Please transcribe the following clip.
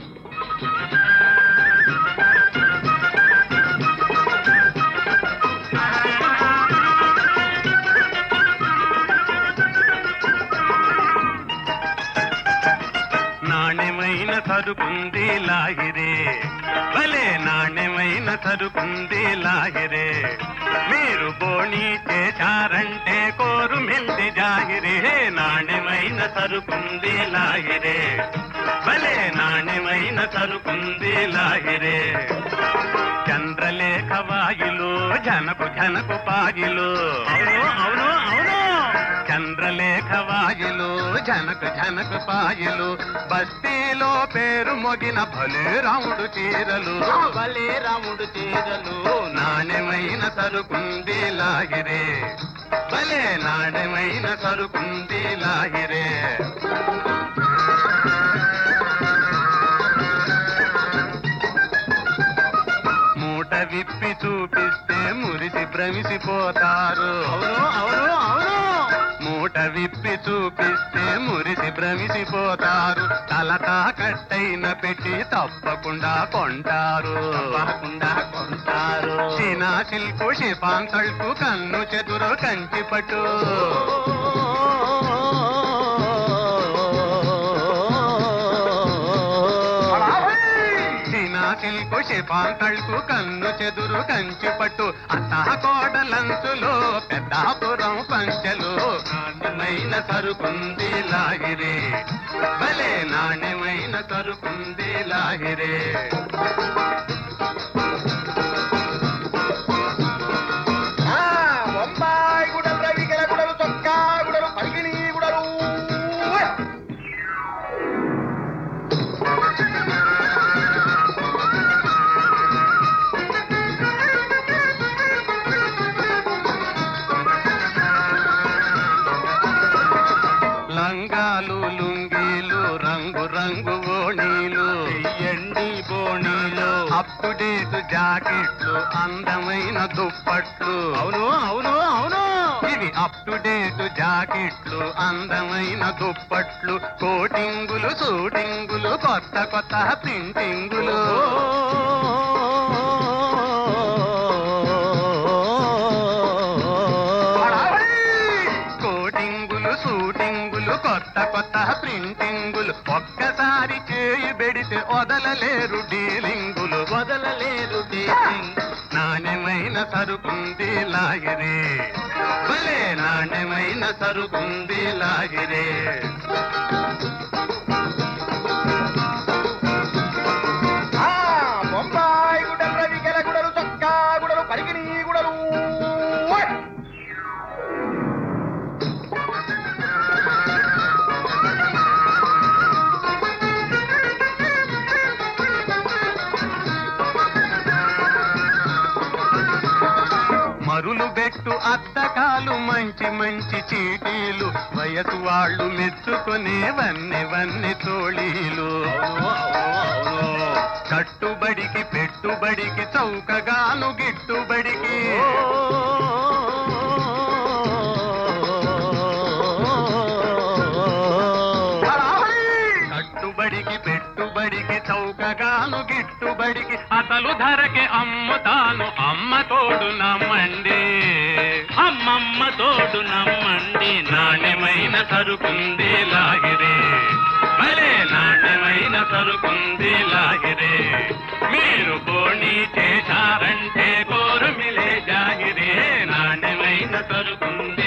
నాణ్యమైన సరుకుంది లాహిరే భలే నాణ్యమైన సరుకుంది లాహిరే మీరు బోణి చేశారంటే కోరు మెల్లి జాహిరే నాణ్యమైన సరుకుంది లాహిరే భలే నాణ్యమైన సరుకుంది లాహిరే చంద్రలేఖ వాయులు జనకు జనకు పాయులు అవును అవును అవును చంద్రలేఖ వాయులు జనక జనక పాయలు బస్తీలో పేరు మొగిన భలే రాముడు చీరలు భలే రాముడు చీరలు నాణ్యమైన సరుకుంది లాగిరే భలే నాణ్యమైన సరుకుంది లాగిరే మూట విప్పి చూపిస్తే మురిసి భ్రమిసిపోతారు అవును అవును అవును మూట విప్పి చూపిస్తే మురిసి భ్రమిసిపోతారు తలతా కట్టైన పెట్టి తప్పకుండా కొంటారు తప్పకుండా కొంటారు చీనా సిల్కు షిఫాన్ తల్కు కన్ను చెదురు కంచి పట్టు చీనా సిల్కు షిఫాన్ తల్కు కన్ను చెదురు కంచి పట్టు అత్త కోడలంచులో పెద్దాపురం పంచలు నాణ్యమైన సరుకుంది లాహిరే భలే నాణ్యమైన సరుకుంది లాహిరే ఆ, బొంబాయి గుడలు రవికెల గుడలు చొక్కా గుడలు పరిగిణి గుడలు లంగాలు లుంగీలు రంగు రంగు ఓణీలు ఎండి బోణీలు అప్ టు డేట్ జాకెట్లు అందమైన దుప్పట్లు అవును అవును అవును ఇవి అప్ టు డేట్ జాకెట్లు అందమైన దుప్పట్లు కోటింగులు షూటింగులు కొత్త కొత్త ప్రింటింగులు కోటింగులు షూటింగులు కొత్త కొత్త ప్రింటింగులు ఒక్కసారి చేయి పెడితే వదలలేరు డీలింగులు వదలలేరు డీలింగ్ నాణ్యమైన సరుకుంది లాగిరే భలే నాణ్యమైన సరుకుంది లాగిరే ఆ, బొంబాయి గుడలు రవికెల గుడలు చొక్కా గుడలు పరిగిణి గుడలు మరులు బెట్టు అద్దకాలు మంచి మంచి చీటీలు వయసు వాళ్ళు మెచ్చుకునే వన్నె వన్నె తోళీలు కట్టుబడికి పెట్టుబడికి చౌకగాను గిట్టుబడికి కట్టుబడికి పెట్టుబడికి చౌకగాను గిట్టుబడికి అసలు ధరకి అమ్ముతాను అమ్మ తోడు నమ్మండి అమ్మమ్మ తోడు నమ్మండి నాణ్యమైన సరుకుంది లాగిరే భలే నాణ్యమైన సరుకుంది లాగిరే మీరు బోణి చేశారంటే కోరు మిలే జాగిరే నాణ్యమైన సరుకుంది